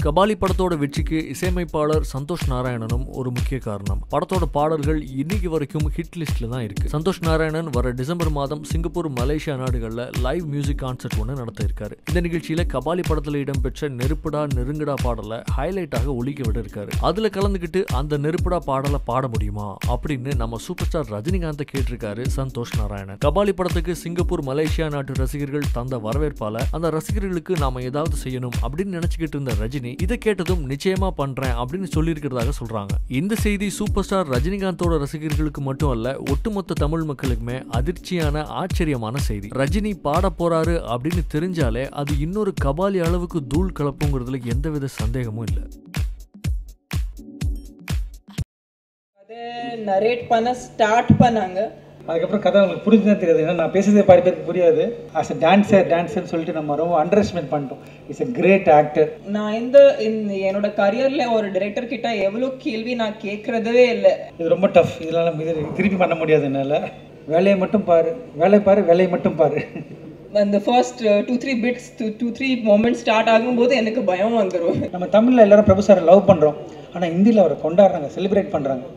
கபாலி படத்தோட வெற்றிக்கு இசையமைப்பாளர் சந்தோஷ் நாராயணனும் ஒரு முக்கிய காரணம் படத்தோட பாடல்கள் இன்னைக்கு வரைக்கும் ஹிட் லிஸ்ட்ல தான் இருக்கு சந்தோஷ் நாராயணன் வர டிசம்பர் மாதம் சிங்கப்பூர் மலேசியா நாடுகள்ல லைவ் மியூசிக் கான்சர்ட் ஒன்று நடத்த இருக்காரு இந்த நிகழ்ச்சியில கபாலி படத்துல இடம்பெற்ற நெருப்புடா நெருங்குடா பாடலை ஹைலைட்டாக ஒலிக்க விட இருக்காரு அதுல கலந்துக்கிட்டு அந்த நெருப்புடா பாடலை பாட முடியுமா அப்படின்னு நம்ம சூப்பர் ஸ்டார் ரஜினிகாந்தை கேட்டிருக்காரு சந்தோஷ் நாராயணன் கபாலி படத்துக்கு சிங்கப்பூர் மலேசியா நாட்டு ரசிகர்கள் தந்த வரவேற்பால அந்த ரசிகர்களுக்கு நாம ஏதாவது செய்யணும் அப்படின்னு நினைச்சுக்கிட்டு இருந்த ரஜினி இதை கேட்டதும் நிச்சயமா பண்றேன் அப்படின்னு சொல்லியிருக்கிறதாக சொல்றாங்க இந்த செய்தி சூப்பர் ஸ்டார் ரஜினிகாந்தோட ரசிகர்களுக்கு மட்டும் அல்ல ஒட்டுமொத்த தமிழ் மக்களுக்குமே அதிர்ச்சியான ஆச்சரியமான செய்தி ரஜினி பாட போறாரு அப்படின்னு தெரிஞ்சாலே அது இன்னொரு கபாலி அளவுக்கு தூள் கலப்புங்கிறதுல எந்தவித சந்தேகமும் இல்லை அதை நரேட் பண்ண ஸ்டார்ட் பண்ணாங்க அதுக்கப்புறம் கதை உங்களுக்கு புரிஞ்சுதான் தெரியாது ஏன்னா நான் பேசுறதே பாதி பேருக்கு புரியாது ஆஸ் அ டான்ஸர் டான்ஸர்னு சொல்லிட்டு நம்ம ரொம்ப அண்டர் எஸ்டிமேட் பண்ணிட்டோம் இட்ஸ் a கிரேட் ஆக்டர் நான் இந்த இந்த என்னோட கரியர்ல ஒரு டைரக்டர் கிட்ட எவ்வளோ கேள்வி நான் கேட்கறதவே இல்லை இது ரொம்ப டஃப் இதெல்லாம் நம்ம இது திருப்பி பண்ண முடியாது என்னால் வேலையை மட்டும் பாரு வேலையை பாரு வேலையை மட்டும் பாரு அந்த first two three bits two three moment start ஆகும்போது எனக்கு பயம் வந்துடும் நம்ம தமிழில் எல்லாரும் பிரபு சாரை லவ் பண்ணுறோம் ஆனால் ஹிந்தியில் அவரை கொண்டாடுறாங்க செலிப்ரேட் பண்ணுறாங்க